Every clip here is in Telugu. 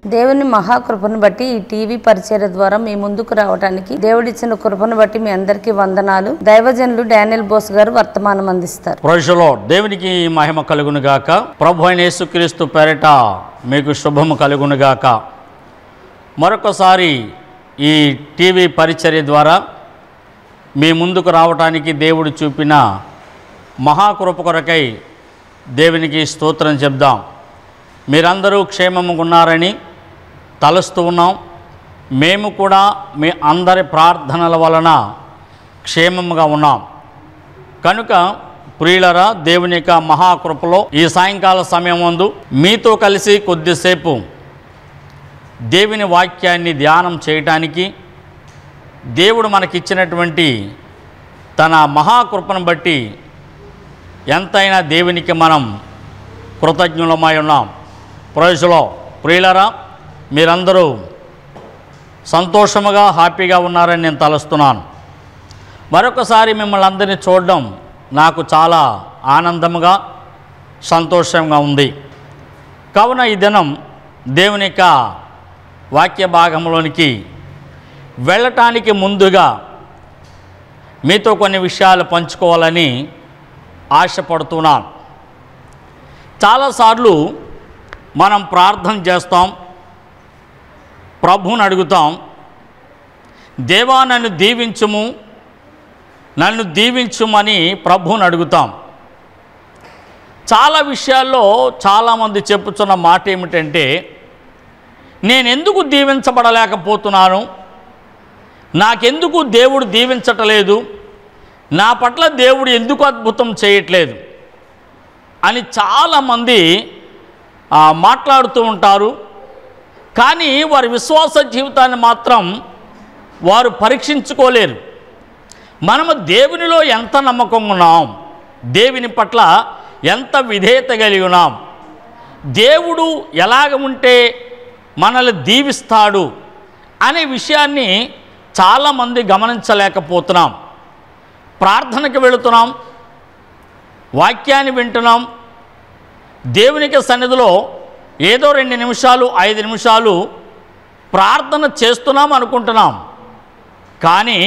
దేవుని మహాకృపను బట్టి ఈ టీవీ పరిచయ ద్వారా మీ ముందుకు రావడానికి దేవుడిచ్చిన కృపను బట్టి మీ అందరికీ వందనాలు దైవజనులు డానియల్ బోస్ గారు వర్తమానం అందిస్తారు ప్రజలో దేవునికి మహిమ కలుగును గాక ప్రభు అయిన యేసుక్రీస్తు పేరిట మీకు శుభము కలుగును గాక మరొకసారి ఈ టీవీ పరిచర్య ద్వారా మీ ముందుకు రావటానికి దేవుడు చూపిన మహాకృప కొరకై దేవునికి స్తోత్రం చెప్దాం మీరందరూ క్షేమముగా ఉన్నారని తలుస్తూ ఉన్నాం మేము కూడా మీ అందరి ప్రార్థనల వలన క్షేమముగా ఉన్నాం కనుక ప్రియులరా దేవుని యొక్క మహాకృపలో ఈ సాయంకాల సమయం ముందు మీతో కలిసి కొద్దిసేపు దేవుని వాక్యాన్ని ధ్యానం చేయటానికి దేవుడు మనకిచ్చినటువంటి తన మహాకృపను బట్టి ఎంతైనా దేవునికి మనం కృతజ్ఞులమై ఉన్నాం ప్రజలో ప్రియులరా మీరందరూ సంతోషముగా హ్యాపీగా ఉన్నారని నేను తలుస్తున్నాను మరొకసారి మిమ్మల్ని అందరినీ చూడడం నాకు చాలా ఆనందముగా సంతోషంగా ఉంది కావున ఈ దినం దేవుని యొక్క వాక్య భాగంలోనికి వెళ్ళటానికి ముందుగా మీతో కొన్ని విషయాలు పంచుకోవాలని ఆశపడుతున్నాను చాలాసార్లు మనం ప్రార్థన చేస్తాం ప్రభువుని అడుగుతాం దేవా నన్ను దీవించుము నన్ను దీవించుమని ప్రభువుని అడుగుతాం చాలా విషయాల్లో చాలామంది చెప్పుతున్న మాట ఏమిటంటే నేను ఎందుకు దీవించబడలేకపోతున్నాను నాకెందుకు దేవుడు దీవించటలేదు నా పట్ల దేవుడు ఎందుకు అద్భుతం చేయట్లేదు అని చాలామంది ఆ, మాట్లాడుతూ ఉంటారు కానీ వారి విశ్వాస జీవితాన్ని మాత్రం వారు పరీక్షించుకోలేరు మనము దేవునిలో ఎంత నమ్మకం ఉన్నాం దేవుని పట్ల ఎంత విధేయత కలిగి ఉన్నాం దేవుడు ఎలాగ ఉంటే మనల్ని దీవిస్తాడు అనే విషయాన్ని చాలామంది గమనించలేకపోతున్నాం ప్రార్థనకి వెళుతున్నాం వాక్యాన్ని వింటున్నాం దేవునికి సన్నిధిలో ఏదో రెండు నిమిషాలు ఐదు నిమిషాలు ప్రార్థన చేస్తున్నాం అనుకుంటున్నాం కానీ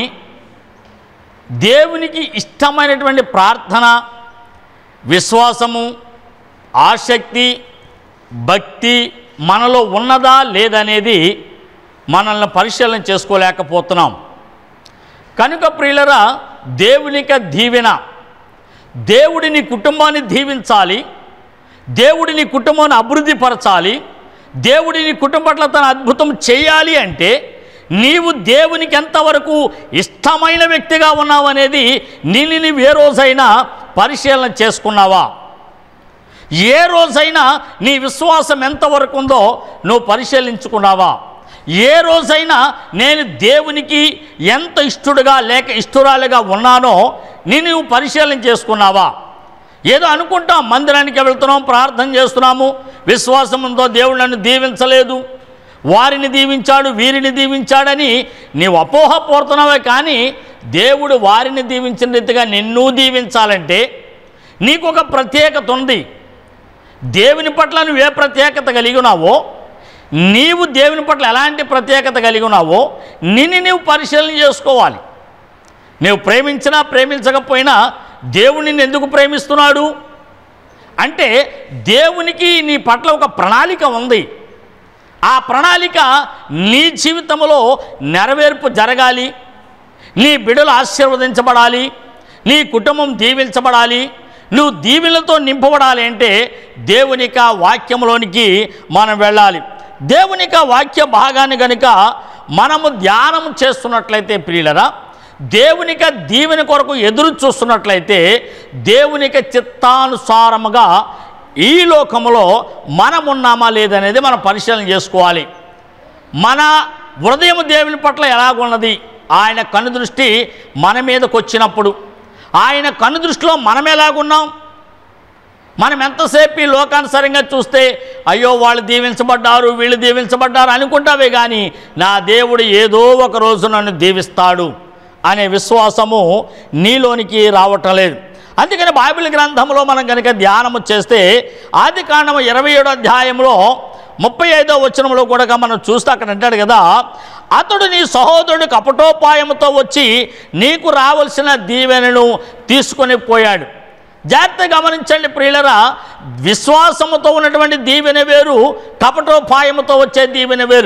దేవునికి ఇష్టమైనటువంటి ప్రార్థన విశ్వాసము ఆసక్తి భక్తి మనలో ఉన్నదా లేదనేది మనల్ని పరిశీలన చేసుకోలేకపోతున్నాం కనుక ప్రియులరా దేవునిక దీవెన దేవుడిని కుటుంబాన్ని దీవించాలి దేవుడిని కుటుంబాన్ని అభివృద్ధి పరచాలి దేవుడిని కుటుంబట్ల తన అద్భుతం చేయాలి అంటే నీవు దేవునికి ఎంతవరకు ఇష్టమైన వ్యక్తిగా ఉన్నావు అనేది నిన్ను నీవు ఏ రోజైనా పరిశీలన చేసుకున్నావా ఏ రోజైనా నీ విశ్వాసం ఎంతవరకు ఉందో నువ్వు పరిశీలించుకున్నావా ఏ రోజైనా నేను దేవునికి ఎంత ఇష్టడుగా లేక ఇష్టురాలుగా ఉన్నానో నేను నువ్వు పరిశీలన చేసుకున్నావా ఏదో అనుకుంటాం మందిరానికి వెళ్తున్నాం ప్రార్థన చేస్తున్నాము విశ్వాసం ఉందో దేవుడు నన్ను దీవించలేదు వారిని దీవించాడు వీరిని దీవించాడని నీవు అపోహపోతున్నావే కానీ దేవుడు వారిని దీవించిన రీతిగా నిన్ను దీవించాలంటే నీకు ఒక ప్రత్యేకత ఉంది దేవుని పట్ల నువ్వు ఏ ప్రత్యేకత కలిగి ఉన్నావో నీవు దేవుని పట్ల ఎలాంటి ప్రత్యేకత కలిగి ఉన్నావో నిన్ను నీవు పరిశీలన చేసుకోవాలి నీవు ప్రేమించినా ప్రేమించకపోయినా దేవుడు నిన్ను ఎందుకు ప్రేమిస్తున్నాడు అంటే దేవునికి నీ పట్ల ఒక ప్రణాళిక ఉంది ఆ ప్రణాళిక నీ జీవితంలో నెరవేర్పు జరగాలి నీ బిడలు ఆశీర్వదించబడాలి నీ కుటుంబం దీవించబడాలి నువ్వు దీవెనలతో నింపబడాలి అంటే దేవునిక వాక్యంలోనికి మనం వెళ్ళాలి దేవునిక వాక్య భాగాన్ని కనుక మనము ధ్యానం చేస్తున్నట్లయితే ప్రియులరా దేవునిక దీవెన కొరకు ఎదురు చూస్తున్నట్లయితే దేవునిక చిత్తానుసారముగా ఈ లోకములో మనమున్నామా లేదనేది మనం పరిశీలన చేసుకోవాలి మన హృదయం దేవుని పట్ల ఎలాగున్నది ఆయన కనుదృష్టి మన మీదకి వచ్చినప్పుడు ఆయన కనుదృష్టిలో మనం ఎలాగున్నాం మనం ఎంతసేపు ఈ లోకానుసరంగా చూస్తే అయ్యో వాళ్ళు దీవించబడ్డారు వీళ్ళు దీవించబడ్డారు అనుకుంటావే కానీ నా దేవుడు ఏదో ఒక రోజు నన్ను దీవిస్తాడు అనే విశ్వాసము నీలోనికి రావటం లేదు అందుకని బైబిల్ గ్రంథంలో మనం కనుక ధ్యానము చేస్తే ఆది కాండము ఇరవై ఏడో అధ్యాయంలో ముప్పై ఐదో వచనంలో కూడా మనం చూస్తే అక్కడ అంటాడు కదా అతడు నీ సహోదరుడు కపటోపాయంతో వచ్చి నీకు రావలసిన దీవెనను తీసుకొని పోయాడు జాగ్రత్త గమనించండి ప్రియులరా విశ్వాసముతో ఉన్నటువంటి దీవెన వేరు కపటోపాయముతో వచ్చే దీవెన వేరు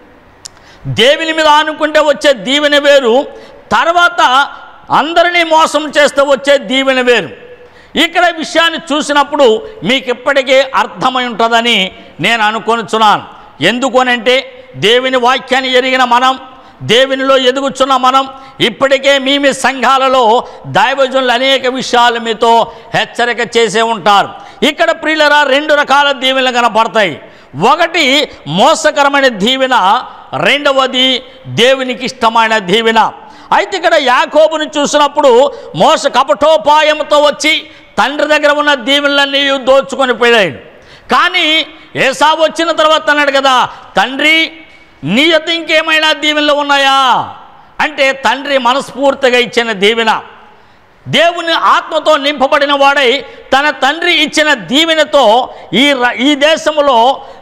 దేవుని మీద ఆనుకుంటే వచ్చే దీవెన వేరు తర్వాత అందరినీ మోసం చేస్తే వచ్చే దీవెన వేరు ఇక్కడ ఈ విషయాన్ని చూసినప్పుడు మీకు ఇప్పటికే అర్థమై ఉంటుందని నేను అనుకొనుచున్నాను ఎందుకనంటే దేవుని వాక్యాన్ని ఎరిగిన మనం దేవునిలో ఎదుగుచున్న మనం ఇప్పటికే మీ మీ సంఘాలలో దైవజనులు అనేక విషయాలు మీతో హెచ్చరిక చేసే ఉంటారు ఇక్కడ ప్రియులరా రెండు రకాల దీవెనలు కనపడతాయి ఒకటి మోసకరమైన దీవెన రెండవది దేవునికి ఇష్టమైన దీవెన అయితే ఇక్కడ యాకోబుని చూసినప్పుడు మోస కపటోపాయంతో వచ్చి తండ్రి దగ్గర ఉన్న దీవెనలన్నీ దోచుకొని పోయాడు కానీ ఏసావు వచ్చిన తర్వాత అన్నాడు కదా తండ్రి నీ యొద్ద ఇంకేమైనా దీవెనలు ఉన్నాయా అంటే తండ్రి మనస్ఫూర్తిగా ఇచ్చిన దీవెన దేవుని ఆత్మతో నింపబడిన వాడై తన తండ్రి ఇచ్చిన దీవెనతో ఈ ర- ఈ దేశంలో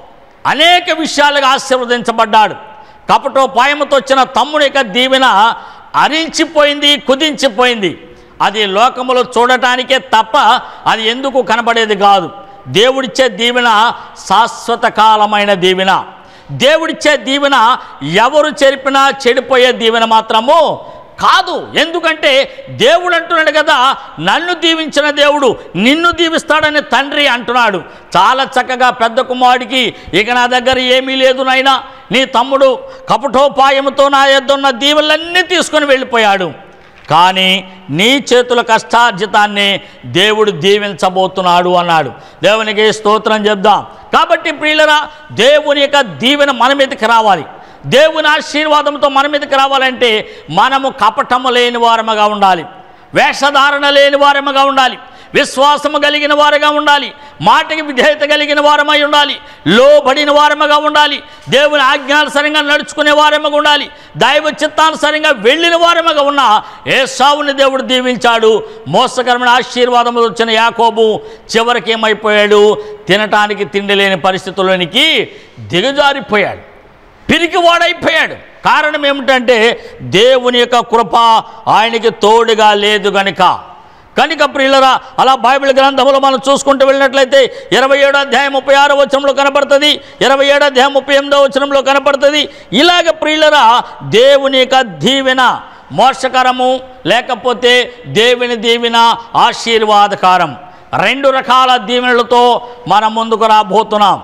అనేక విషయాలుగా ఆశీర్వదించబడ్డాడు కపటోపాయముతో వచ్చిన తమ్ముడి యొక్క దీవెన అరించిపోయింది కుదించిపోయింది అది లోకములో చూడటానికే తప్ప అది ఎందుకు కనబడేది కాదు దేవుడిచ్చే దీవెన శాశ్వత కాలమైన దీవెన దేవుడిచ్చే దీవెన ఎవరు చెరిపినా చెడిపోయే దీవెన మాత్రము కాదు ఎందుకంటే దేవుడు అంటున్నాడు కదా నన్ను దీవించిన దేవుడు నిన్ను దీవిస్తాడని తండ్రి అంటున్నాడు చాలా చక్కగా పెద్ద కుమారుడికి ఇక నా దగ్గర ఏమీ లేదు నాయనా నీ తమ్ముడు కపటోపాయంతో నా యొద్దున్న దీవెనలన్నీ తీసుకొని వెళ్ళిపోయాడు కానీ నీ చేతుల కష్టార్జితాన్ని దేవుడు దీవించబోతున్నాడు అన్నాడు దేవునికి స్తోత్రం చెప్దాం కాబట్టి ప్రియులరా దేవుని యొక్క దీవెన మన మీదకి రావాలి దేవుని ఆశీర్వాదంతో మన మీదకి రావాలంటే మనము కపటము లేని వారముగా ఉండాలి వేషధారణ లేని వారముగా ఉండాలి విశ్వాసము కలిగిన వారుగా ఉండాలి మాటకి విధేయత కలిగిన వారమై ఉండాలి లోబడిన వారముగా ఉండాలి దేవుని ఆజ్ఞానుసరంగా నడుచుకునే వారముగా ఉండాలి దైవ చిత్తానుసరంగా వెళ్ళిన వారముగా ఉన్న ఏసావుని దేవుడు దీవించాడు మోసకరమైన ఆశీర్వాదము వచ్చిన యాకోబు చివరికి ఏమైపోయాడు తినటానికి తిండి లేని పరిస్థితుల్లోనికి దిగజారిపోయాడు పిరికివాడైపోయాడు కారణం ఏమిటంటే దేవుని యొక్క కృప ఆయనకి తోడుగా లేదు గనుక కనుక ప్రియులరా అలా బైబిల్ గ్రంథంలో మనం చూసుకుంటూ వెళ్ళినట్లయితే ఇరవై ఏడో అధ్యాయం ముప్పై ఆరో వచనంలో కనపడుతుంది ఇరవై ఏడో అధ్యాయం ముప్పై ఎనిమిదో వచనంలో కనపడుతుంది ఇలాగ ప్రియులరా దేవుని యొక్క దీవెన మోక్షకరము లేకపోతే దేవుని దీవెన ఆశీర్వాదకారం రెండు రకాల దీవెనలతో మనం ముందుకు రాబోతున్నాం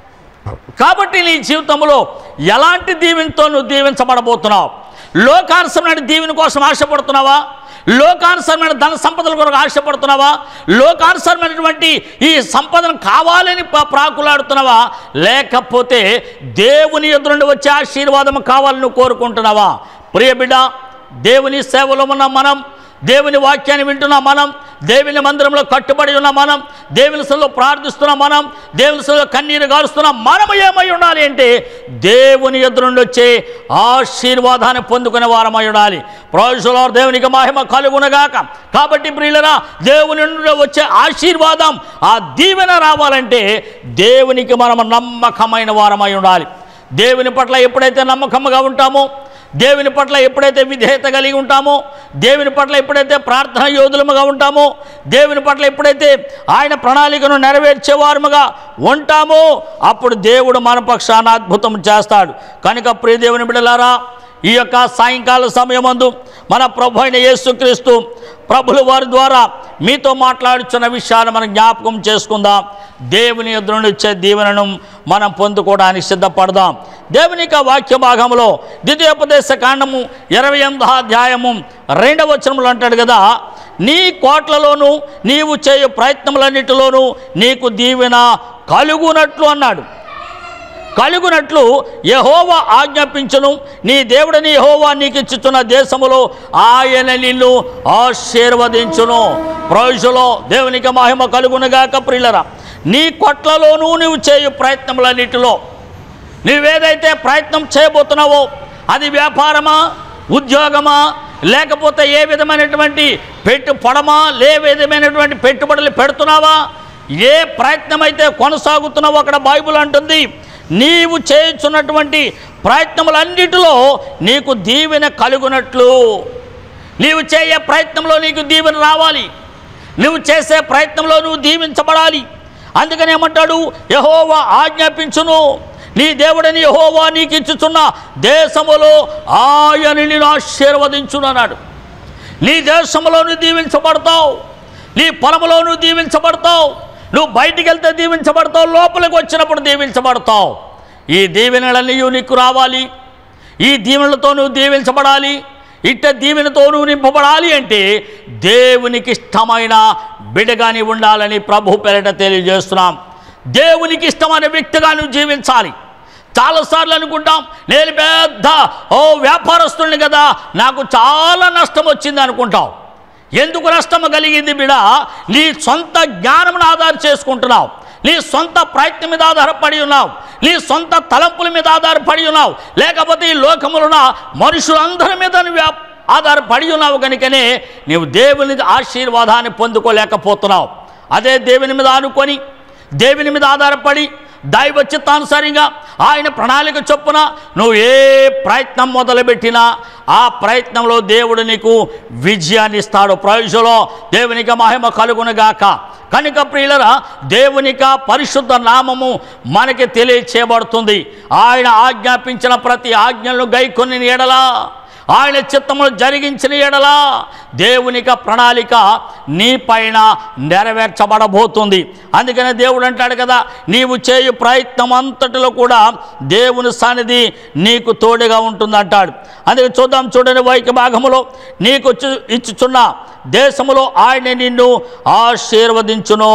కాబట్టి నీ జీవితంలో ఎలాంటి దీవెనతో నువ్వు దీవించబడబోతున్నావు లోకానుసరమైన దీవెన కోసం ఆశపడుతున్నావా లోకానుసరమైన ధన సంపదల కొరకు ఆశపడుతున్నావా లోకానుసరమైనటువంటి ఈ సంపదను కావాలని ప- ప్రాకులాడుతున్నావా లేకపోతే దేవుని ఎదురు నుండి వచ్చే ఆశీర్వాదం కావాలని నువ్వు కోరుకుంటున్నావా ప్రియ బిడ్డ దేవుని సేవలో ఉన్న మనం దేవుని వాక్యాన్ని వింటున్న మనం దేవుని మందిరంలో కట్టుబడి ఉన్న మనం దేవుని సలో ప్రార్థిస్తున్న మనం దేవుని సలో కన్నీరు గారుస్తున్న మనం ఏమై ఉండాలి అంటే దేవుని ఎదురు నుండి వచ్చే ఆశీర్వాదాన్ని పొందుకునే వారమై ఉండాలి ప్రొఫెసలో దేవునికి మహిమ కలుగునగాక కాబట్టి ప్రియులరా దేవుని నుండి వచ్చే ఆశీర్వాదం ఆ దీవెన రావాలంటే దేవునికి మనం నమ్మకమైన వారమై ఉండాలి దేవుని పట్ల ఎప్పుడైతే నమ్మకంగా ఉంటామో దేవుని పట్ల ఎప్పుడైతే విధేయత కలిగి ఉంటామో దేవుని పట్ల ఎప్పుడైతే ప్రార్థన యోధులముగా ఉంటామో దేవుని పట్ల ఎప్పుడైతే ఆయన ప్రణాళికను నెరవేర్చేవారముగా ఉంటామో అప్పుడు దేవుడు మన పక్షాన అద్భుతం చేస్తాడు కనుక ప్రియ దేవుని బిడలారా ఈ యొక్క సాయంకాల సమయమందు మన ప్రభు అయిన యేసుక్రీస్తు ప్రభుల వారి ద్వారా మీతో మాట్లాడుచున్న విషయాలు మనం జ్ఞాపకం చేసుకుందాం దేవుని ఎదురు నుండి ఇచ్చే దీవెనను మనం పొందుకోవడానికి సిద్ధపడదాం దేవుని యొక్క వాక్య భాగంలో ద్వితీయోపదేశ కాండము ఇరవై ఎనిమిదో అధ్యాయము రెండవ వచనములు అంటాడు కదా నీ కోట్లలోనూ నీవు చేయు ప్రయత్నములన్నిటిలోనూ నీకు దీవెన కలుగునట్లు అన్నాడు కలుగునట్లు యహోవా ఆజ్ఞాపించును నీ దేవుడిని యహోవా నీకు ఇచ్చుచున్న దేశములో ఆయన నిన్ను ఆశీర్వదించును ప్రజలో దేవునికి మహిమ కలుగునుగాక ప్రియులరా నీ కొట్లలోనూ నువ్వు చేయు ప్రయత్నములన్నిటిలో నువ్వేదైతే ప్రయత్నం చేయబోతున్నావో అది వ్యాపారమా ఉద్యోగమా లేకపోతే ఏ విధమైనటువంటి పెట్టు పొడమా లే విధమైనటువంటి పెట్టుబడులు పెడుతున్నావా ఏ ప్రయత్నం అయితే కొనసాగుతున్నావో అక్కడ బైబుల్ అంటుంది నీవు చేయుచున్నటువంటి ప్రయత్నములన్నిటిలో నీకు దీవెన కలుగునట్లు నీవు చేయే ప్రయత్నంలో నీకు దీవెన రావాలి నువ్వు చేసే ప్రయత్నంలో నువ్వు దీవించబడాలి అందుకని ఏమంటాడు యహోవా ఆజ్ఞాపించును నీ దేవుడని యహోవా నీకు ఇచ్చుచున్న దేశములో ఆయన నిన్ను ఆశీర్వదించును అన్నాడు నీ దేశంలో నువ్వు దీవించబడతావు నీ పొలంలో నువ్వు దీవించబడతావు నువ్వు బయటికి వెళ్తే దీవించబడతావు లోపలికి వచ్చినప్పుడు దీవించబడతావు ఈ దీవెనలన్నీ నీకు రావాలి ఈ దీవెనలతో నువ్వు దీవించబడాలి ఇట్ట దీవెనతో నువ్వు నింపబడాలి అంటే దేవునికి ఇష్టమైన బిడగాని ఉండాలని ప్రభు పేరిట తెలియజేస్తున్నాం దేవునికి ఇష్టమైన వ్యక్తిగా నువ్వు జీవించాలి చాలాసార్లు అనుకుంటాం నేను పెద్ద ఓ వ్యాపారస్తుడిని కదా నాకు చాలా నష్టం వచ్చింది అనుకుంటాం ఎందుకు నష్టం కలిగింది బిడ నీ సొంత జ్ఞానం ఆధార చేసుకుంటున్నావు నీ సొంత ప్రయత్నం మీద ఆధారపడి ఉన్నావు నీ సొంత తలంపుల మీద ఆధారపడి ఉన్నావు లేకపోతే ఈ లోకములున్న మనుషులందరి మీద నువ్వు ఆ- ఆధారపడి ఉన్నావు కనుకనే నీవు దేవుని ఆశీర్వాదాన్ని పొందుకోలేకపోతున్నావు అదే దేవుని మీద ఆనుకొని దేవుని మీద ఆధారపడి దైవ చిత్తానుసారంగా ఆయన ప్రణాళిక చొప్పున నువ్వు ఏ ప్రయత్నం మొదలుపెట్టినా ఆ ప్రయత్నంలో దేవుడు నీకు విజయాన్ని ఇస్తాడు ప్రయోజలో దేవునికి మహిమ కలుగునుగాక కనుక ప్రియులరా దేవునిక పరిశుద్ధ నామము మనకి తెలియచేయబడుతుంది ఆయన ఆజ్ఞాపించిన ప్రతి ఆజ్ఞలను గైకొని ఎడలా ఆయన చిత్తములు జరిగించిన ఎడలా దేవునిక ప్రణాళిక నీ పైన నెరవేర్చబడబోతుంది అందుకనే దేవుడు అంటాడు కదా నీవు చేయు ప్రయత్నం అంతటిలో కూడా దేవుని సన్నిధి నీకు తోడుగా ఉంటుంది అంటాడు అందుకే చూద్దాం చూడని వైక భాగములో నీకు ఇచ్చు- ఇచ్చుచున్న దేశములో ఆయన నిన్ను ఆశీర్వదించును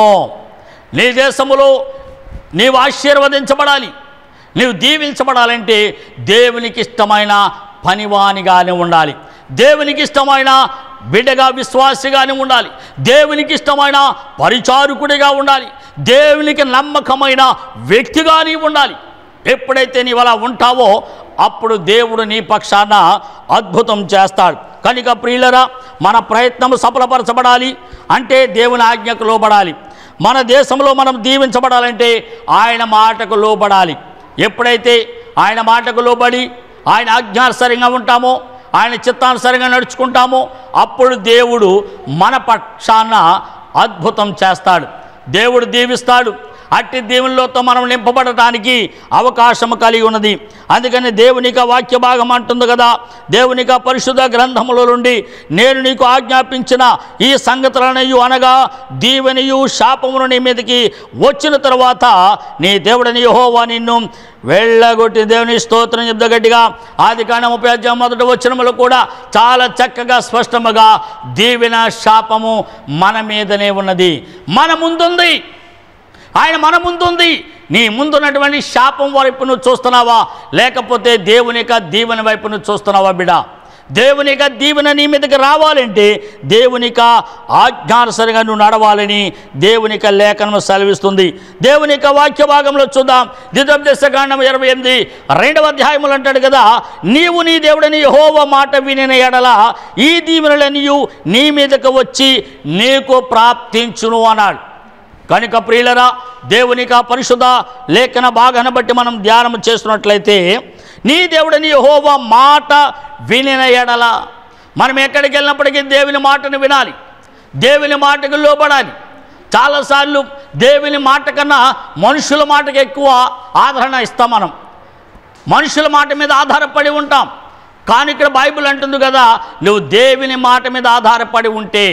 నీ దేశములో నీవు ఆశీర్వదించబడాలి నీవు దీవించబడాలంటే దేవునికి ఇష్టమైన పనివానిగానే ఉండాలి దేవునికి ఇష్టమైన బిడ్డగా విశ్వాసిగానే ఉండాలి దేవునికి ఇష్టమైన పరిచారకుడిగా ఉండాలి దేవునికి నమ్మకమైన వ్యక్తిగా నీవు ఉండాలి ఎప్పుడైతే నీవు అలా ఉంటావో అప్పుడు దేవుడు నీ పక్షాన అద్భుతం చేస్తాడు కనుక ప్రియులరా మన ప్రయత్నం సఫలపరచబడాలి అంటే దేవుని ఆజ్ఞకు లోబడాలి మన దేశంలో మనం దీవించబడాలంటే ఆయన మాటకు లోబడాలి ఎప్పుడైతే ఆయన మాటకు లోబడి ఆయన ఆజ్ఞానుసరంగా ఉంటామో ఆయన చిత్తానుసరంగా నడుచుకుంటామో అప్పుడు దేవుడు మన పక్షాన అద్భుతం చేస్తాడు దేవుడు దీవిస్తాడు అట్టి దేవునిలోతో మనం నింపబడటానికి అవకాశం కలిగి ఉన్నది అందుకని దేవునిక వాక్య భాగం అంటుంది కదా దేవునిక పరిశుద్ధ గ్రంథముల నుండి నేను నీకు ఆజ్ఞాపించిన ఈ సంగతులనయు అనగా దీవెనియు శాపమును నీ మీదకి వచ్చిన తర్వాత నీ దేవుడని యెహోవా నిన్ను వెళ్ళగొట్టి దేవుని స్తోత్రం చెప్తా గట్టిగా ఆది కాండం ముప్పై అధ్యాయం మొదటి వచనములు కూడా చాలా చక్కగా స్పష్టముగా దీవెన శాపము మన మీదనే ఉన్నది మన ముందుంది ఆయన మన ముందుంది నీ ముందున్నటువంటి శాపం వైపు నువ్వు చూస్తున్నావా లేకపోతే దేవుని యొక్క దీవెన వైపు నువ్వు చూస్తున్నావా బిడ దేవుని యొక్క దీవెన నీ మీదకి రావాలంటే దేవునిక ఆజ్ఞానుసరిగా నువ్వు నడవాలని దేవునిక లేఖనం సెలవిస్తుంది దేవునిక వాక్య భాగంలో చూద్దాం ద్వితోపదేశకాండం ఇరవై ఎనిమిది రెండవ అధ్యాయములు అంటాడు కదా నీవు నీ దేవుడని యెహోవా మాట వినిన ఎడల ఈ దీవెనలనియు నీ మీదకు వచ్చి నీకు ప్రాప్తించును అన్నాడు కనుక ప్రియులరా దేవునికి ఆ పరిశుద్ధ లేఖన భాగాన్ని బట్టి మనం ధ్యానం చేస్తున్నట్లయితే నీ దేవుడని యెహోవా మాట వినిన ఎడల మనం ఎక్కడికి వెళ్ళినప్పటికీ దేవుని మాటను వినాలి దేవుని మాటకు లోబడాలి చాలాసార్లు దేవుని మాట కన్నా మనుషుల మాటకు ఎక్కువ ఆదరణ ఇస్తాం మనం మనుషుల మాట మీద ఆధారపడి ఉంటాం కానీ ఇక్కడ బైబిల్ అంటుంది కదా నువ్వు దేవుని మాట మీద ఆధారపడి ఉంటే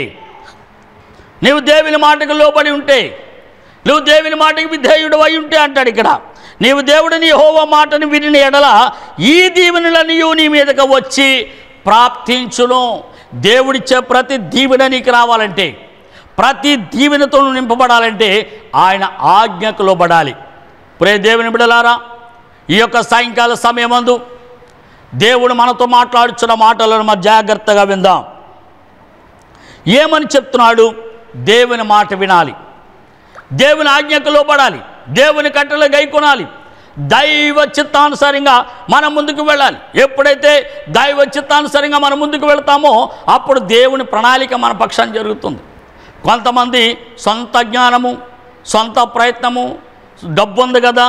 నీవు దేవుని మాటకు లోబడి ఉంటే నువ్వు దేవుని మాటకి విధేయుడు అయి ఉంటే అంటాడు ఇక్కడ నీవు దేవుడిని హోవ మాటను విని ఎడల ఈ దీవెనలనియు నీ మీదకి వచ్చి ప్రాప్తించును దేవుడిచ్చే ప్రతి దీవెన నీకు రావాలంటే ప్రతి దీవెనతో నువ్వు నింపబడాలంటే ఆయన ఆజ్ఞకు లోబడాలి ప్రే దేవుని బిడలారా ఈ యొక్క సాయంకాల సమయమందు దేవుడు మనతో మాట్లాడుచున్న మాటలను మన జాగ్రత్తగా విందాం ఏమని చెప్తున్నాడు దేవుని మాట వినాలి దేవుని ఆజ్ఞకు లోబడాలి దేవుని కట్టలు గైకొనాలి దైవ చిత్తానుసారంగా మనం ముందుకు వెళ్ళాలి ఎప్పుడైతే దైవ చిత్తానుసారంగా మనం ముందుకు వెళ్తామో అప్పుడు దేవుని ప్రణాళిక మన పక్షాన్ని జరుగుతుంది కొంతమంది సొంత జ్ఞానము సొంత ప్రయత్నము డబ్బు ఉంది కదా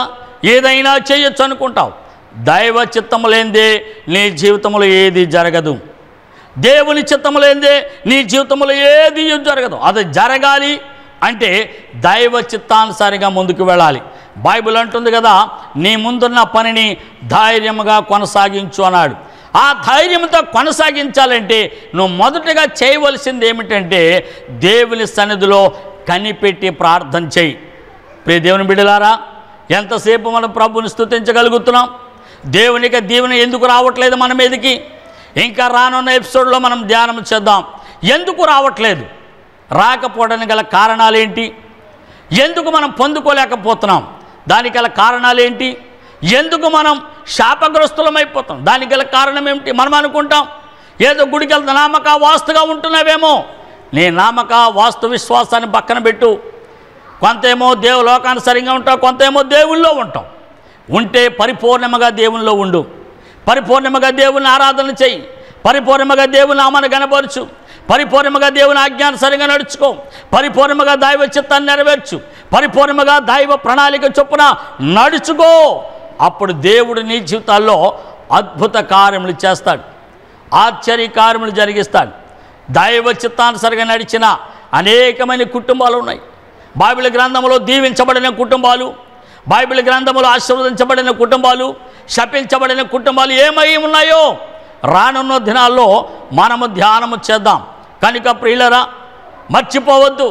ఏదైనా చేయొచ్చు అనుకుంటావు దైవ చిత్తము లేనిదే నీ జీవితంలో ఏది జరగదు దేవుని చిత్తము లేనిదే నీ జీవితంలో ఏది జరగదు అది జరగాలి అంటే దైవ చిత్తానుసారిగా ముందుకు వెళ్ళాలి బైబిల్ అంటుంది కదా నీ ముందున్న పనిని ధైర్యముగా కొనసాగించు అన్నాడు ఆ ధైర్యంతో కొనసాగించాలంటే నువ్వు మొదటగా చేయవలసింది ఏమిటంటే దేవుని సన్నిధిలో కనిపెట్టి ప్రార్థన చేయి ప్రియ దేవుని బిడ్డలారా ఎంతసేపు మనం ప్రభుని స్తుతించగలుగుతున్నాం దేవునికి దీవెన ఎందుకు రావట్లేదు మన మీదకి ఇంకా రానున్న ఎపిసోడ్లో మనం ధ్యానం చేద్దాం ఎందుకు రావట్లేదు రాకపోవడానికి గల కారణాలేంటి ఎందుకు మనం పొందుకోలేకపోతున్నాం దానికి గల కారణాలేంటి ఎందుకు మనం శాపగ్రస్తులమైపోతాం దానికి గల కారణం ఏమిటి మనం అనుకుంటాం ఏదో గుడికి వెళ్తా నామక వాస్తుగా ఉంటున్నావేమో నీ నామక వాస్తు విశ్వాసాన్ని పక్కన పెట్టు కొంతేమో దేవు లోకానుసరంగా ఉంటావు కొంతేమో దేవుల్లో ఉంటాం ఉంటే పరిపూర్ణముగా దేవునిలో ఉండు పరిపూర్ణముగా దేవుని ఆరాధన చెయ్యి పరిపూర్ణముగా దేవుని నామాన్ని గనపరచు పరిపూర్ణముగా దేవుని ఆజ్ఞానుసరంగా నడుచుకో పరిపూర్ణముగా దైవ చిత్తాన్ని నెరవేర్చు పరిపూర్ణముగా దైవ ప్రణాళిక చొప్పున నడుచుకో అప్పుడు దేవుడు నీ జీవితాల్లో అద్భుత కార్యములు చేస్తాడు ఆశ్చర్య కార్యములు జరిగిస్తాడు దైవ చిత్తానుసరిగా నడిచిన అనేకమైన కుటుంబాలు ఉన్నాయి బైబిల్ గ్రంథంలో దీవించబడిన కుటుంబాలు బైబిల్ గ్రంథంలో ఆశీర్వదించబడిన కుటుంబాలు శపించబడిన కుటుంబాలు ఏమై ఉన్నాయో రానున్న దినాల్లో మనము ధ్యానము చేద్దాం కనుక ప్రియులరా మర్చిపోవద్దు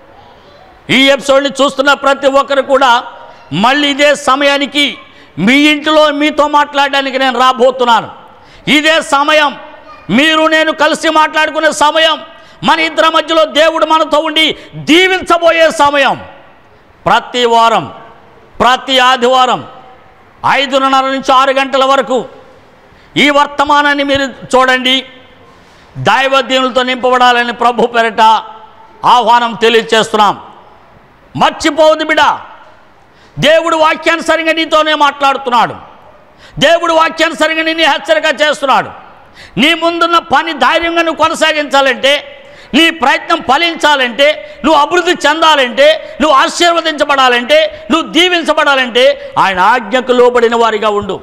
ఈ ఎపిసోడ్ని చూస్తున్న ప్రతి ఒక్కరు కూడా మళ్ళీ ఇదే సమయానికి మీ ఇంటిలో మీతో మాట్లాడడానికి నేను రాబోతున్నాను ఇదే సమయం మీరు నేను కలిసి మాట్లాడుకునే సమయం మన ఇద్దరి మధ్యలో దేవుడు మనతో ఉండి దీవించబోయే సమయం ప్రతి వారం ప్రతి ఆదివారం ఐదున్నర నుంచి ఆరు గంటల వరకు ఈ వర్తమానాన్ని మీరు చూడండి దైవదీనులతో నింపబడాలని ప్రభు పెరట ఆహ్వానం తెలియచేస్తున్నాం మర్చిపోవద్దు బిడ దేవుడు వాక్యానుసరంగా నీతోనే మాట్లాడుతున్నాడు దేవుడు వాక్యానుసరంగా నిన్ను హెచ్చరిక చేస్తున్నాడు నీ ముందున్న పని ధైర్యంగా నువ్వు కొనసాగించాలంటే నీ ప్రయత్నం ఫలించాలంటే నువ్వు అభివృద్ధి చెందాలంటే నువ్వు ఆశీర్వదించబడాలంటే నువ్వు దీవించబడాలంటే ఆయన ఆజ్ఞకు లోబడిన వారిగా ఉండు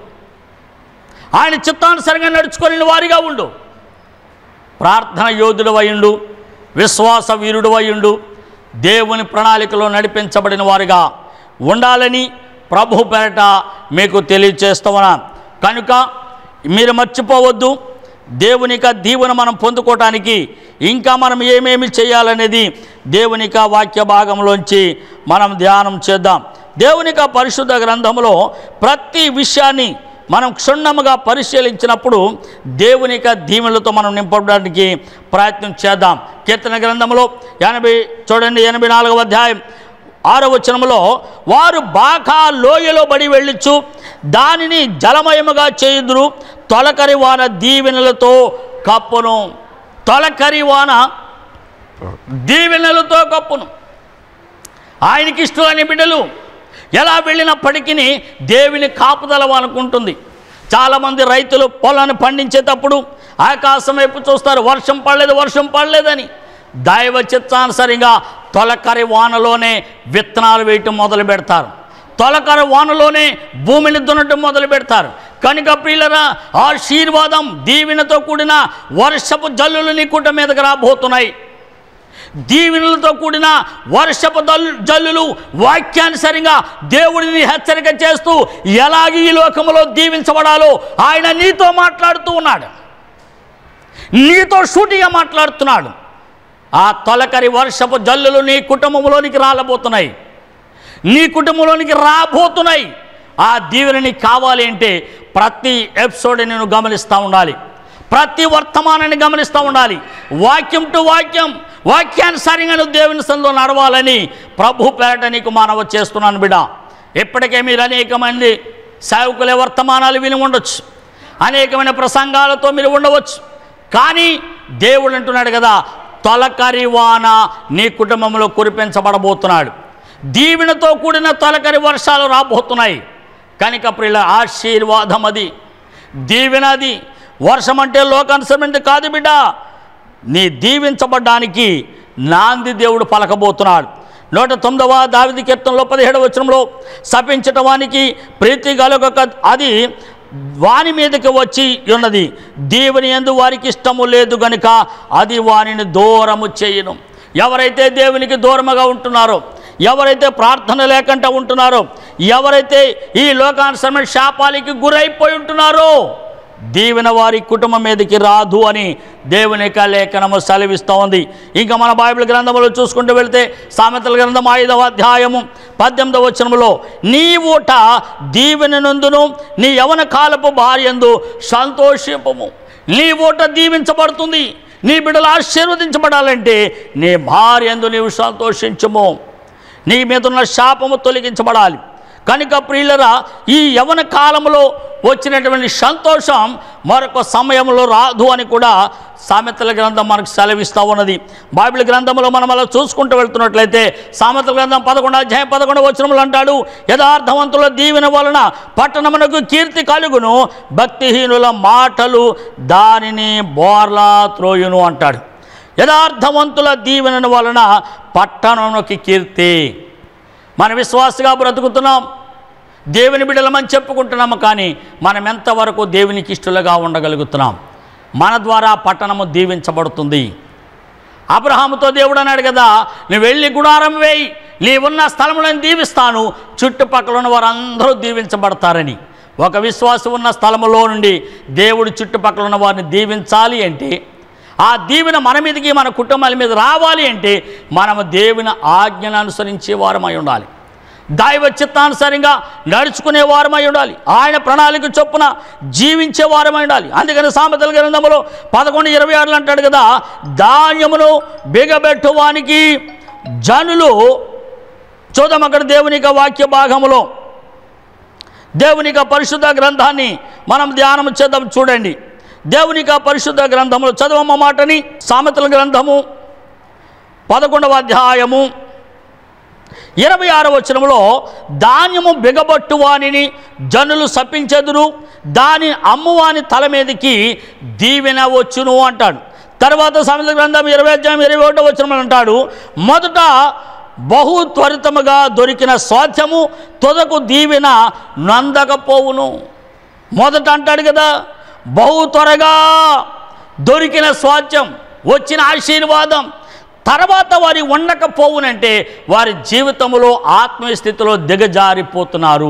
ఆయన చిత్తానుసరంగా నడుచుకొని వారిగా ఉండు ప్రార్థన యోధుడు అయ్యుండు విశ్వాస వీరుడు అయ్యుండు దేవుని ప్రణాళికలో నడిపించబడిన వారిగా ఉండాలని ప్రభు పేరట మీకు తెలియచేస్తున్నా కనుక మీరు మర్చిపోవద్దు దేవునిక దీవెన మనం పొందుకోవటానికి ఇంకా మనం ఏమేమి చేయాలనేది దేవునిక వాక్య భాగంలోంచి మనం ధ్యానం చేద్దాం దేవునిక పరిశుద్ధ గ్రంథంలో ప్రతి విషయాన్ని మనం క్షుణ్ణముగా పరిశీలించినప్పుడు దేవునిక దీవెనలతో మనం నింపడానికి ప్రయత్నం చేద్దాం కీర్తన గ్రంథంలో ఎనభై చూడండి ఎనభై నాలుగవ అధ్యాయం ఆరో వచనంలో వారు బాకా లోయలో బడి వెళ్ళిచ్చు దానిని జలమయముగా చేయుదురు తొలకరి వాన దీవెనలతో కప్పును తొలకరి వాన దీవెనలతో కప్పును ఆయనకి ఇష్టమైన బిడ్డలు ఎలా వెళ్ళినప్పటికీ దేవుని కాపుదల అనుకుంటుంది చాలామంది రైతులు పొలాన్ని పండించేటప్పుడు ఆకాశం వైపు చూస్తారు వర్షం పడలేదు వర్షం పడలేదని దైవ చిత్తానుసరిగా తొలకరి వానలోనే విత్తనాలు వేయటం మొదలు పెడతారు తొలకరి వానలోనే భూమిని దున్నటం మొదలు పెడతారు కనుక ప్రియులరా ఆశీర్వాదం దీవెనతో కూడిన వర్షపు జల్లులు నీ కుట మీదకి రాబోతున్నాయి దీవెనలతో కూడిన వర్షపు జల్లు జల్లులు వాక్యానుసరంగా దేవుడిని హెచ్చరిక చేస్తూ ఎలాగ ఈ లోకంలో దీవించబడాలో ఆయన నీతో మాట్లాడుతూ ఉన్నాడు నీతో షూటిగా మాట్లాడుతున్నాడు ఆ తొలకరి వర్షపు జల్లులు నీ కుటుంబంలోనికి రాలబోతున్నాయి నీ కుటుంబంలోనికి రాబోతున్నాయి ఆ దీవెన నీకు కావాలి అంటే ప్రతి ఎపిసోడ్ నేను గమనిస్తూ ఉండాలి ప్రతి వర్తమానాన్ని గమనిస్తూ ఉండాలి వాక్యం టు వాక్యం వాక్యానుసారంగా నువ్వు దేవుని సందులో నడవాలని ప్రభు పేరట నీకు మానవ చేస్తున్నాను బిడ ఇప్పటికే మీరు అనేక మంది సేవకులే వర్తమానాలు విని ఉండొచ్చు అనేకమైన ప్రసంగాలతో మీరు ఉండవచ్చు కానీ దేవుడు అంటున్నాడు కదా తొలకరి వాన నీ కుటుంబంలో కురిపించబడబోతున్నాడు దీవెనతో కూడిన తొలకరి వర్షాలు రాబోతున్నాయి కనుక ప్రియుల ఆశీర్వాదం అది దీవెన అది వర్షం అంటే లోకానుసరమైనది కాదు బిడ్డ నీ దీవించబడ్డానికి నాంది దేవుడు పలకబోతున్నాడు నూట తొమ్మిదవ దావిది కీర్తనలో పదిహేడవ వచనంలో శపించటం వానికి ప్రీతి కలుగక అది వాని మీదకి వచ్చి ఉన్నది దేవుని ఎందు వారికి ఇష్టము లేదు గనుక అది వానిని దూరము చేయను ఎవరైతే దేవునికి దూరముగా ఉంటున్నారో ఎవరైతే ప్రార్థన లేకుండా ఉంటున్నారో ఎవరైతే ఈ లోకానుసరమైన శాపాలకి గురైపోయి ఉంటున్నారో దీవెన వారి కుటుంబం మీదకి రాదు అని దేవుని యొక్క లేఖనము సెలవిస్తూ ఉంది ఇంకా మన బైబిల్ గ్రంథంలో చూసుకుంటూ వెళితే సామెతల గ్రంథం ఐదవ అధ్యాయము పద్దెనిమిదవ వచనములో నీ ఊట దీవెన నందును నీ యవన కాలపు భార్యందు సంతోషింపము నీ ఊట దీవించబడుతుంది నీ బిడ్డలు ఆశీర్వదించబడాలంటే నీ భార్యందు నీవు సంతోషించము నీ మీద ఉన్న శాపము తొలగించబడాలి కనుక ప్రియులరా ఈ యవన కాలంలో వచ్చినటువంటి సంతోషం మరొక సమయంలో రాదు అని కూడా సామెతల గ్రంథం మనకు సెలవిస్తూ ఉన్నది బైబిల్ గ్రంథంలో మనం అలా చూసుకుంటూ వెళ్తున్నట్లయితే సామెతల గ్రంథం పదకొండు అధ్యాయం పదకొండు వచనములు అంటాడు యథార్థవంతుల దీవెన వలన పట్టణమునకు కీర్తి కలుగును భక్తిహీనుల మాటలు దానిని బోర్లా త్రోయును అంటాడు యథార్థవంతుల దీవెన వలన పట్టణమునకి కీర్తి మన విశ్వాసగా బ్రతుకుతున్నాం దేవుని బిడ్డలమని చెప్పుకుంటున్నాము కానీ మనం ఎంతవరకు దేవునికి ఇష్టలుగా ఉండగలుగుతున్నాం మన ద్వారా పట్టణము దీవించబడుతుంది అబ్రహాముతో దేవుడు అన్నాడు కదా నువ్వు వెళ్ళి గుడారం వేయి నీవున్న స్థలములను దీవిస్తాను చుట్టుపక్కల ఉన్న వారందరూ దీవించబడతారని ఒక విశ్వాసం ఉన్న స్థలములో నుండి దేవుడు చుట్టుపక్కల ఉన్న వారిని దీవించాలి అంటే ఆ దీవెన మన మీదకి మన కుటుంబాల మీద రావాలి అంటే మనము దేవుని ఆజ్ఞను అనుసరించే వారమై ఉండాలి దైవ చిత్తానుసారంగా నడుచుకునే వారమై ఉండాలి ఆయన ప్రణాళిక చొప్పున జీవించే వారమై ఉండాలి అందుకని సామెతల గ్రంథంలో పదకొండు ఇరవై ఆరులు అంటాడు కదా ధాన్యమును బిగబెట్టువానికి జనులు చూద్దాం అక్కడ దేవుని యొక్క వాక్య భాగములో దేవుని యొక్క పరిశుద్ధ గ్రంథాన్ని మనం ధ్యానం చేద్దాం చూడండి దేవుని యొక్క పరిశుద్ధ గ్రంథములో చదవమ్మ మాటని సామెతల గ్రంథము పదకొండవ అధ్యాయము ఇరవై ఆరవ వచనంలో ధాన్యము బిగబట్టు వానిని జనులు సపించెదురు దాని అమ్మువాని తల మీదకి దీవెన వచ్చును అంటాడు తర్వాత సామెతల గ్రంథం ఇరవై అధ్యాయం ఇరవై ఒకటో వచనం అంటాడు మొదట బహు త్వరితముగా దొరికిన స్వాస్థ్యము తొదకు దీవెన నందకపోవును మొదట అంటాడు కదా బహు త్వరగా దొరికిన స్వాస్థ్యం వచ్చిన ఆశీర్వాదం తర్వాత వారి ఉండకపోవునంటే వారి జీవితంలో ఆత్మీయ స్థితిలో దిగజారిపోతున్నారు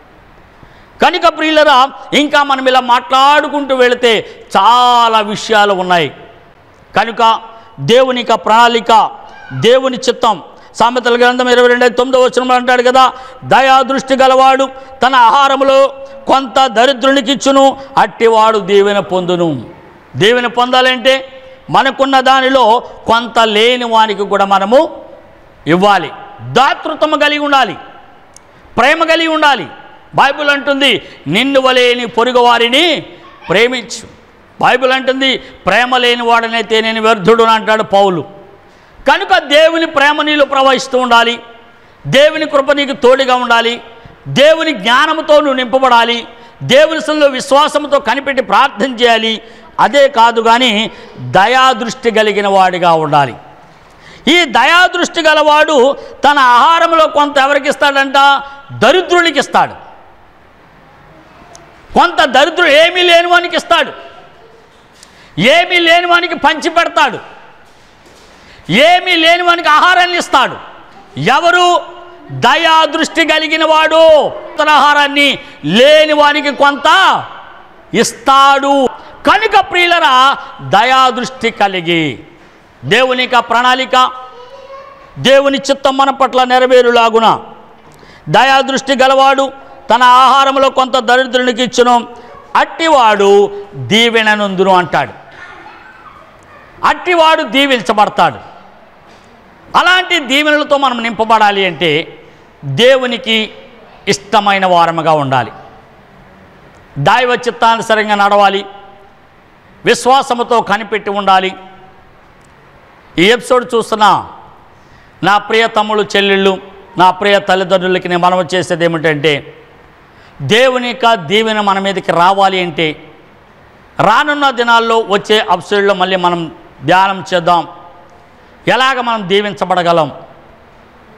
కనుక ప్రియులరా ఇంకా మనం ఇలా మాట్లాడుకుంటూ వెళితే చాలా విషయాలు ఉన్నాయి కనుక దేవుని యొక్క ప్రణాళిక దేవుని చిత్తం సామెతల గ్రంథం ఇరవై రెండు తొమ్మిదో వచనంలో అంటాడు కదా దయా దృష్టి గలవాడు తన ఆహారములో కొంత దరిద్రునికి ఇచ్చును అట్టివాడు దీవెన పొందును దీవెన పొందాలంటే మనకున్న దానిలో కొంత లేని వానికి కూడా మనము ఇవ్వాలి దాతృత్వము కలిగి ఉండాలి ప్రేమ కలిగి ఉండాలి బైబిల్ అంటుంది నిన్ను వలేని పొరుగు వారిని ప్రేమించు బైబిల్ అంటుంది ప్రేమ లేని వాడనైతే నేను వ్యర్థుడు అంటాడు పౌలు కనుక దేవుని ప్రేమ నీళ్ళు ప్రవహిస్తూ ఉండాలి దేవుని కృప నీకు తోడుగా ఉండాలి దేవుని జ్ఞానంతో నువ్వు నింపబడాలి దేవుని సన్నిధిలో విశ్వాసంతో కనిపెట్టి ప్రార్థన చేయాలి అదే కాదు కానీ దయాదృష్టి కలిగిన వాడిగా ఉండాలి ఈ దయాదృష్టి గలవాడు తన ఆహారంలో కొంత ఎవరికి ఇస్తాడంట దరిద్రునికి ఇస్తాడు కొంత దరిద్రుడు ఏమీ లేని వానికి ఇస్తాడు ఏమీ లేని వానికి పంచి పెడతాడు ఏమీ లేని వానికి ఆహారాన్ని ఇస్తాడు ఎవరు దయా దృష్టి కలిగిన వాడు తన ఆహారాన్ని లేని వానికి కొంత ఇస్తాడు కనుక ప్రియులరా దయా దృష్టి కలిగి దేవుని యొక్క ప్రణాళిక దేవుని చిత్తం మన పట్ల నెరవేరులాగున దయా దృష్టి గలవాడు తన ఆహారంలో కొంత దరిద్రునికి ఇచ్చును అట్టివాడు దీవెననందును అంటాడు అట్టివాడు దీవించబడతాడు అలాంటి దీవెనలతో మనం నింపబడాలి అంటే దేవునికి ఇష్టమైన వారముగా ఉండాలి దైవ చిత్తానుసరంగా నడవాలి విశ్వాసముతో కనిపెట్టి ఉండాలి ఈ ఎపిసోడ్ చూస్తున్న నా ప్రియ తమ్ముడు చెల్లెళ్ళు నా ప్రియ తల్లిదండ్రులకి నేను మనవి చేసేది ఏమిటంటే దేవుని యొక్క దీవెన మన మీదకి రావాలి అంటే రానున్న దినాల్లో వచ్చే అప్సైడ్లో మళ్ళీ మనం ధ్యానం చేద్దాం ఎలాగ మనం దీవించబడగలం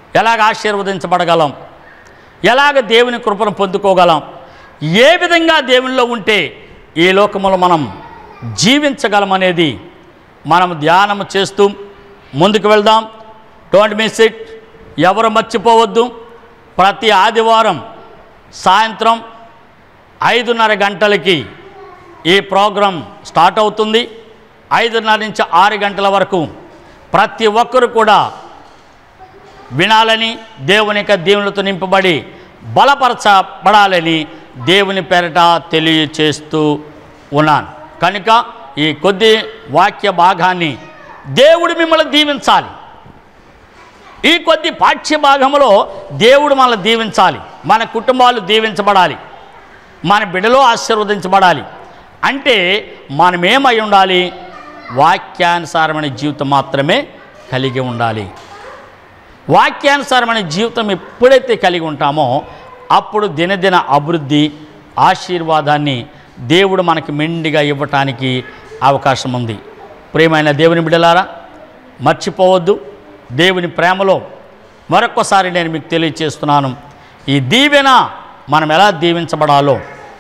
ఎలాగ ఆశీర్వదించబడగలం ఎలాగ దేవుని కృపను పొందుకోగలం ఏ విధంగా దేవునిలో ఉంటే ఈ లోకములో మనం జీవించగలం అనేది మనం ధ్యానం చేస్తూ ముందుకు వెళ్దాం డోంట్ మిస్ ఇట్ ఎవరు మర్చిపోవద్దు ప్రతి ఆదివారం సాయంత్రం ఐదున్నర గంటలకి ఈ ప్రోగ్రాం స్టార్ట్ అవుతుంది ఐదున్నర నుంచి ఆరు గంటల వరకు ప్రతి ఒక్కరు కూడా వినాలని దేవుని యొక్క దీవులతో నింపబడి బలపరచబడాలని దేవుని పేరట తెలియచేస్తూ ఉన్నాను కనుక ఈ కొద్ది వాక్య భాగాన్ని దేవుడు మిమ్మల్ని దీవించాలి ఈ కొద్ది పాఠ్య భాగంలో దేవుడు మనల్ని దీవించాలి మన కుటుంబాలు దీవించబడాలి మన బిడలో ఆశీర్వదించబడాలి అంటే మనమేమై ఉండాలి వాక్యానుసారమైన జీవితం మాత్రమే కలిగి ఉండాలి వాక్యానుసారమైన జీవితం ఎప్పుడైతే కలిగి ఉంటామో అప్పుడు దినదిన అభివృద్ధి ఆశీర్వాదాన్ని దేవుడు మనకి మెండిగా ఇవ్వటానికి అవకాశం ఉంది ప్రియమైన దేవుని బిడ్డలారా మర్చిపోవద్దు దేవుని ప్రేమలో మరొక్కసారి నేను మీకు తెలియచేస్తున్నాను ఈ దీవెన మనం ఎలా దీవించబడాలో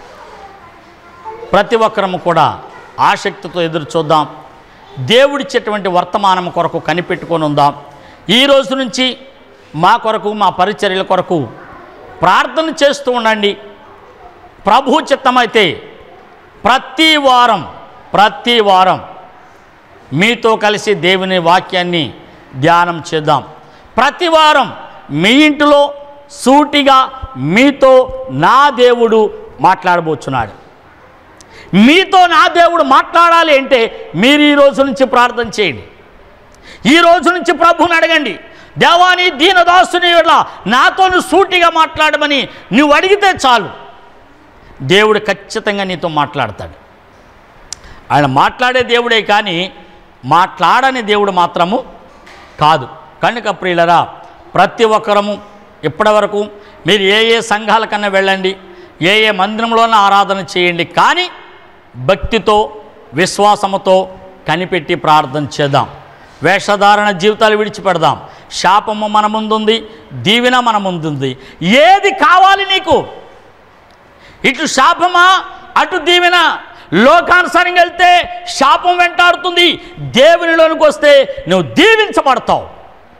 ప్రతి ఒక్కరము కూడా ఆసక్తితో ఎదురు చూద్దాం దేవుడిచ్చేటువంటి వర్తమానం కొరకు కనిపెట్టుకొని ఉందాం ఈ రోజు నుంచి మా కొరకు మా పరిచర్యల కొరకు ప్రార్థన చేస్తూ ఉండండి ప్రభు చిత్తమైతే ప్రతి వారం ప్రతి వారం మీతో కలిసి దేవుని వాక్యాన్ని ధ్యానం చేద్దాం ప్రతి వారం మీ ఇంటిలో సూటిగా మీతో నా దేవుడు మాట్లాడబోచున్నాడు మీతో నా దేవుడు మాట్లాడాలి అంటే మీరు ఈ రోజు నుంచి ప్రార్థన చేయండి ఈ రోజు నుంచి ప్రభువుని అడగండి దేవాని దీనదాసుని వల్ల నాతో నువ్వు సూటిగా మాట్లాడమని నువ్వు అడిగితే చాలు దేవుడు ఖచ్చితంగా నీతో మాట్లాడతాడు ఆయన మాట్లాడే దేవుడే కానీ మాట్లాడని దేవుడు మాత్రము కాదు కనుక ప్రియులరా ప్రతి ఒక్కరము ఇప్పటివరకు మీరు ఏ ఏ సంఘాల కన్నా వెళ్ళండి ఏ ఏ మందిరంలోనే ఆరాధన చేయండి కానీ భక్తితో విశ్వాసముతో కనిపెట్టి ప్రార్థన చేద్దాం వేషధారణ జీవితాలు విడిచిపెడదాం శాపము మన ముందుంది దీవెన మన ముందుంది ఏది కావాలి నీకు ఇటు శాపమా అటు దీవెన లోకానుసారంగా వెళ్తే శాపం వెంటాడుతుంది దేవునిలోనికి వస్తే నువ్వు దీవించబడతావు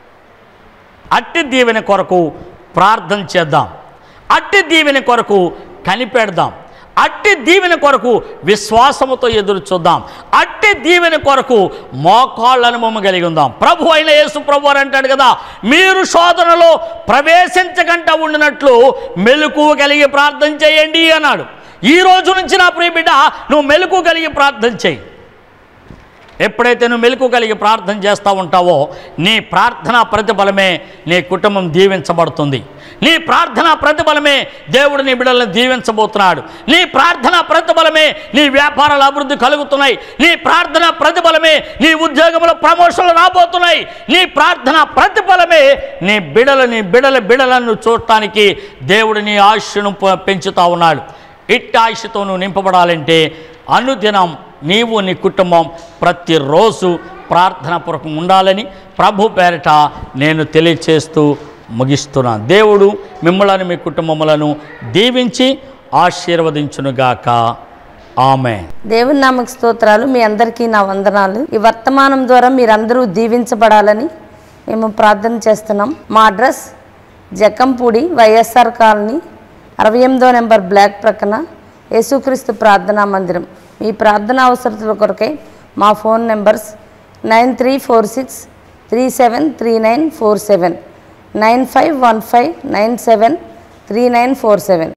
అట్టి దీవెన కొరకు ప్రార్థన చేద్దాం అట్టి దీవెన కొరకు కనిపెడదాం అట్టి దీవెన కొరకు విశ్వాసముతో ఎదురు చూద్దాం అట్టి దీవెన కొరకు మోకాళ్ళ అనుభవం కలిగి ఉందాం ప్రభు అయిన యేసు ప్రభు అని అంటాడు కదా మీరు శోధనలో ప్రవేశించకుండా ఉండినట్లు మెలకు కలిగి ప్రార్థన చేయండి అన్నాడు ఈ రోజు నుంచి నా ప్రియ బిడ్డ నువ్వు మెలకు కలిగి ప్రార్థన చేయి ఎప్పుడైతే నువ్వు మెలకు కలిగి ప్రార్థన చేస్తూ ఉంటావో నీ ప్రార్థన ప్రతిఫలమే నీ కుటుంబం దీవించబడుతుంది నీ ప్రార్థన ప్రతిఫలమే దేవుడు నీ బిడ్డలను దీవించబోతున్నాడు నీ ప్రార్థన ప్రతిఫలమే నీ వ్యాపారాల అభివృద్ధి కలుగుతున్నాయి నీ ప్రార్థన ప్రతిఫలమే నీ ఉద్యోగంలో ప్రమోషన్లు రాబోతున్నాయి నీ ప్రార్థన ప్రతిఫలమే నీ బిడల నీ బిడల బిడలను చూడటానికి దేవుడు నీ ఆయుష్ను పె- పెంచుతా ఉన్నాడు ఇట్టి ఆయుష్తో నువ్వు నింపబడాలంటే అనుదినం నీవు నీ కుటుంబం ప్రతిరోజు ప్రార్థన పూర్వకం ఉండాలని ప్రభు పేరిట నేను తెలియచేస్తూ ముగిస్తున్నాను దేవుడు మిమ్మల్ని మీ కుటుంబములను దీవించి ఆశీర్వదించునుగాక ఆమె దేవుని నామక స్తోత్రాలు మీ అందరికీ నా వందనాలు ఈ వర్తమానం ద్వారా మీరందరూ దీవించబడాలని మేము ప్రార్థన చేస్తున్నాం మా అడ్రస్ జక్కంపూడి వైఎస్ఆర్ కాలనీ అరవై ఎనిమిదో నెంబర్ బ్లాక్ ప్రక్కన యేసుక్రీస్తు ప్రార్థనా మందిరం మీ ప్రార్థన అవసరతల కొరకై మా phone numbers nine three four six three seven three nine four seven nine five one five nine seven three nine four seven